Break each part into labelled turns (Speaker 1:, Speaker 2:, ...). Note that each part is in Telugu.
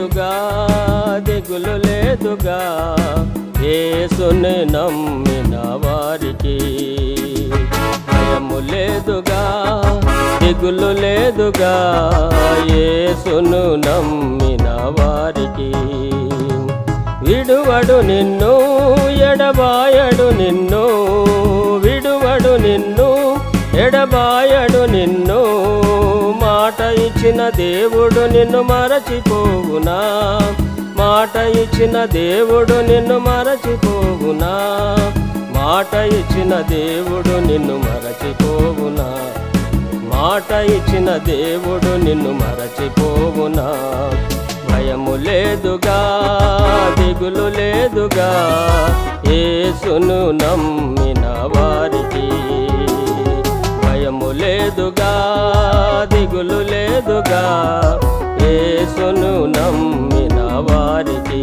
Speaker 1: లేదుగా దిగులు లేదుగా యేసుని నమ్మిన వారికి భయము లేదుగా దిగులు లేదుగా యేసును నమ్మిన వారికి విడువడు నిన్ను ఎడబాయడు నిన్ను విడువడు నిన్ను ఎడబాయడు నిన్ను మాట ఇచ్చిన దేవుడు నిన్ను మరచిపోవునా మాట ఇచ్చిన దేవుడు నిన్ను మరచిపోవునా మాట ఇచ్చిన దేవుడు నిన్ను మరచిపోవునా మాట ఇచ్చిన దేవుడు నిన్ను మరచిపోవునా భయము లేదుగా దిగులు లేదుగా యేసును నమ్మిన వారికి భయము లేదుగా దిగులు లేదుగా యేసును నమ్మిన వారికి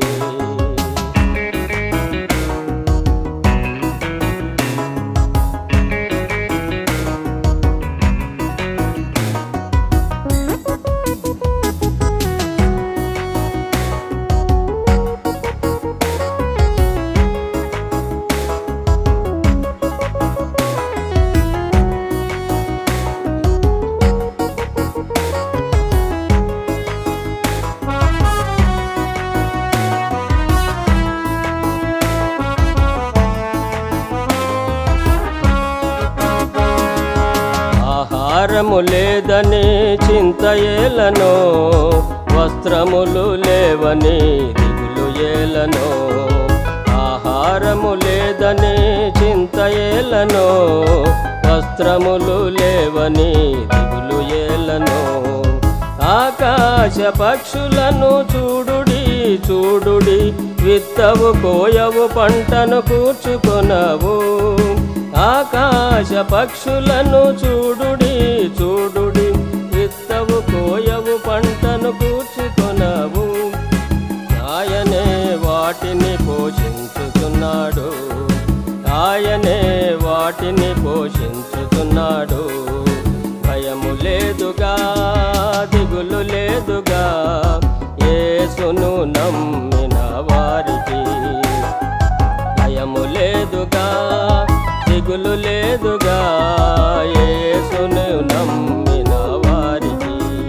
Speaker 1: ఆహారము లేదని చింత ఏలను వస్త్రములు లేవని దిగులు ఏలను ఆహారము లేదని చింత ఏలను వస్త్రములు లేవని దిగులు ఏలను ఆకాశ పక్షులను చూడుడి చూడుడి విత్తవు కోయవు పంటను కూర్చుకొనవు ఆకాశ పక్షులను చూడుడి చూడుడి విత్తవు కోయవు పంటను కూర్చుకొనవు ఆయనే వాటిని పోషించుతున్నాడు ఆయనే వాటిని పోషించుతున్నాడు భయము లేదుగా దిగులు లేదుగా యేసును నమ్మిన వారికి భయము లేదుగా దిగులు లేదుగా యేసును నమ్మిన వారికి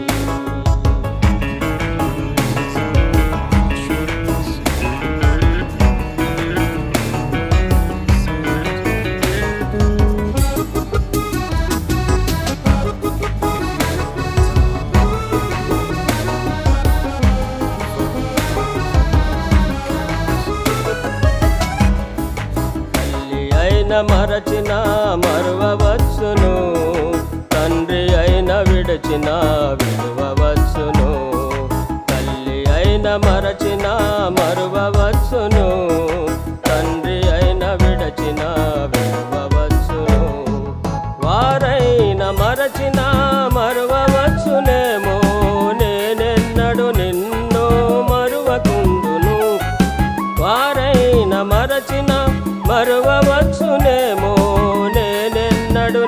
Speaker 1: తల్లి అయిన మరచిన మరువవచ్చును తండ్రి అయిన విడచిన విడువవచ్చును తల్లి అయిన మరచిన మరువవచ్చును తండ్రి అయిన విడచిన విడువవచ్చును వారైన మరచిన మరువవచ్చునేమో నేనెన్నడు నిన్ను మరువకుందును వారైన మరచిన మరువవచ్చునేమో నేనెన్నడు